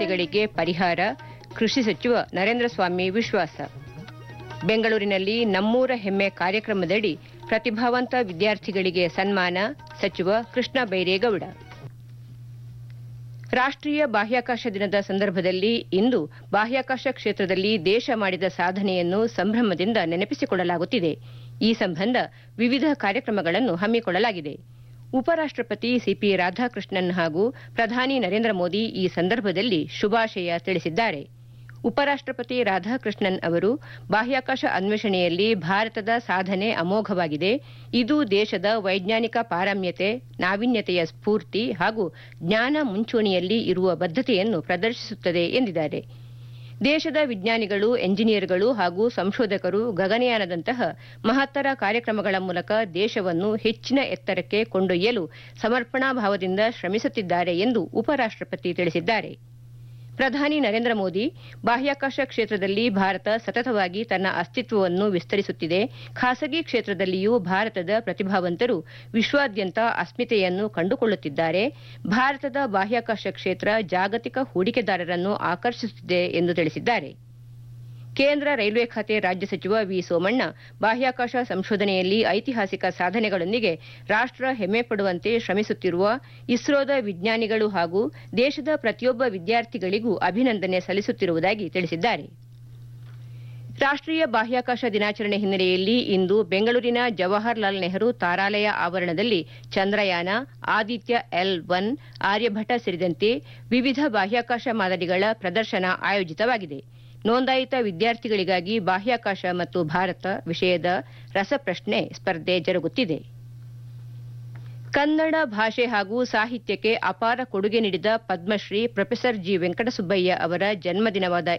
ಸಮಸ್ಯೆಗಳಿಗೆ ಪರಿಹಾರ ಕೃಷಿ ಸಚಿವ ನರೇಂದ್ರ ಸ್ವಾಮಿ ವಿಶ್ವಾಸ ಬೆಂಗಳೂರಿನಲ್ಲಿ ನಮ್ಮೂರ ಹೆಮ್ಮೆ ಕಾರ್ಯಕ್ರಮದಡಿ ಪ್ರತಿಭಾವಂತ ವಿದ್ಯಾರ್ಥಿಗಳಿಗೆ ಸನ್ಮಾನ ಸಚಿವ ಕೃಷ್ಣ ಬೈರೇಗೌಡ ರಾಷ್ಟ್ರೀಯ ಬಾಹ್ಯಾಕಾಶ ದಿನದ ಸಂದರ್ಭದಲ್ಲಿ ಇಂದು ಬಾಹ್ಯಾಕಾಶ ಕ್ಷೇತ್ರದಲ್ಲಿ ದೇಶ ಮಾಡಿದ ಸಾಧನೆಯನ್ನು ಸಂಭ್ರಮದಿಂದ ನೆನಪಿಸಿಕೊಳ್ಳಲಾಗುತ್ತಿದೆ ಈ ಸಂಬಂಧ ವಿವಿಧ ಕಾರ್ಯಕ್ರಮಗಳನ್ನು ಹಮ್ಮಿಕೊಳ್ಳಲಾಗಿದೆ ಉಪರಾಷ್ಟಪತಿ ಸಿಪಿ ರಾಧಾಕೃಷ್ಣನ್ ಹಾಗೂ ಪ್ರಧಾನಿ ನರೇಂದ್ರ ಮೋದಿ ಈ ಸಂದರ್ಭದಲ್ಲಿ ಶುಭಾಶಯ ತಿಳಿಸಿದ್ದಾರೆ ಉಪರಾಷ್ಟಪತಿ ರಾಧಾಕೃಷ್ಣನ್ ಅವರು ಬಾಹ್ಯಾಕಾಶ ಅನ್ವೇಷಣೆಯಲ್ಲಿ ಭಾರತದ ಸಾಧನೆ ಅಮೋಘವಾಗಿದೆ ಇದು ದೇಶದ ವೈಜ್ಞಾನಿಕ ಪಾರಮ್ಯತೆ ನಾವೀನ್ಯತೆಯ ಸ್ಫೂರ್ತಿ ಹಾಗೂ ಜ್ಞಾನ ಮುಂಚೂಣಿಯಲ್ಲಿ ಇರುವ ಬದ್ಧತೆಯನ್ನು ಪ್ರದರ್ಶಿಸುತ್ತದೆ ಎಂದಿದ್ದಾರೆ ದೇಶದ ವಿಜ್ಞಾನಿಗಳು ಎಂಜಿನಿಯರ್ಗಳು ಹಾಗೂ ಸಂಶೋಧಕರು ಗಗನಯಾನದಂತಹ ಮಹತ್ತರ ಕಾರ್ಯಕ್ರಮಗಳ ಮೂಲಕ ದೇಶವನ್ನು ಹೆಚ್ಚಿನ ಎತ್ತರಕ್ಕೆ ಕೊಂಡೊಯ್ಯಲು ಸಮರ್ಪಣಾ ಭಾವದಿಂದ ಶ್ರಮಿಸುತ್ತಿದ್ದಾರೆ ಎಂದು ಉಪರಾಷ್ಟಪತಿ ತಿಳಿಸಿದ್ದಾರೆ ಪ್ರಧಾನಿ ನರೇಂದ್ರ ಮೋದಿ ಬಾಹ್ಯಾಕಾಶ ಕ್ಷೇತ್ರದಲ್ಲಿ ಭಾರತ ಸತತವಾಗಿ ತನ್ನ ಅಸ್ತಿತ್ವವನ್ನು ವಿಸ್ತರಿಸುತ್ತಿದೆ ಖಾಸಗಿ ಕ್ಷೇತ್ರದಲ್ಲಿಯೂ ಭಾರತದ ಪ್ರತಿಭಾವಂತರು ವಿಶ್ವಾದ್ಯಂತ ಅಸ್ಮಿತೆಯನ್ನು ಕಂಡುಕೊಳ್ಳುತ್ತಿದ್ದಾರೆ ಭಾರತದ ಬಾಹ್ಯಾಕಾಶ ಕ್ಷೇತ್ರ ಜಾಗತಿಕ ಹೂಡಿಕೆದಾರರನ್ನು ಆಕರ್ಷಿಸುತ್ತಿದೆ ಎಂದು ತಿಳಿಸಿದ್ದಾರೆ ಕೇಂದ್ರ ರೈಲ್ವೆ ಖಾತೆ ರಾಜ್ಯ ಸಚಿವ ವಿ ಸೋಮಣ್ಣ ಬಾಹ್ಯಾಕಾಶ ಸಂಶೋಧನೆಯಲ್ಲಿ ಐತಿಹಾಸಿಕ ಸಾಧನೆಗಳೊಂದಿಗೆ ರಾಷ್ಟ ಹೆಮ್ಮೆ ಪಡುವಂತೆ ಶ್ರಮಿಸುತ್ತಿರುವ ಇಸ್ರೋದ ವಿಜ್ಞಾನಿಗಳು ಹಾಗೂ ದೇಶದ ಪ್ರತಿಯೊಬ್ಬ ವಿದ್ಯಾರ್ಥಿಗಳಿಗೂ ಅಭಿನಂದನೆ ಸಲ್ಲಿಸುತ್ತಿರುವುದಾಗಿ ತಿಳಿಸಿದ್ದಾರೆ ರಾಷ್ಟ್ರೀಯ ಬಾಹ್ಯಾಕಾಶ ದಿನಾಚರಣೆ ಹಿನ್ನೆಲೆಯಲ್ಲಿ ಇಂದು ಬೆಂಗಳೂರಿನ ಜವಾಹರ್ಲಾಲ್ ನೆಹರು ತಾರಾಲಯ ಆವರಣದಲ್ಲಿ ಚಂದ್ರಯಾನ ಆದಿತ್ಯ ಎಲ್ ಒನ್ ಆರ್ಯಭಟ ಸೇರಿದಂತೆ ವಿವಿಧ ಬಾಹ್ಯಾಕಾಶ ಮಾದರಿಗಳ ಪ್ರದರ್ಶನ ಆಯೋಜಿತವಾಗಿದೆ ನೋಂದಾಯಿತ ವಿದ್ಯಾರ್ಥಿಗಳಿಗಾಗಿ ಬಾಹ್ಯಾಕಾಶ ಮತ್ತು ಭಾರತ ವಿಷಯದ ರಸಪ್ರಶ್ನೆ ಸ್ಪರ್ಧೆ ಜರುಗುತ್ತಿದೆ ಕನ್ನಡ ಭಾಷೆ ಹಾಗೂ ಸಾಹಿತ್ಯಕ್ಕೆ ಅಪಾರ ಕೊಡುಗೆ ನೀಡಿದ ಪದ್ಮಶ್ರೀ ಪ್ರೊಫೆಸರ್ ಜಿ ವೆಂಕಟಸುಬ್ಬಯ್ಯ ಅವರ ಜನ್ಮದಿನವಾದ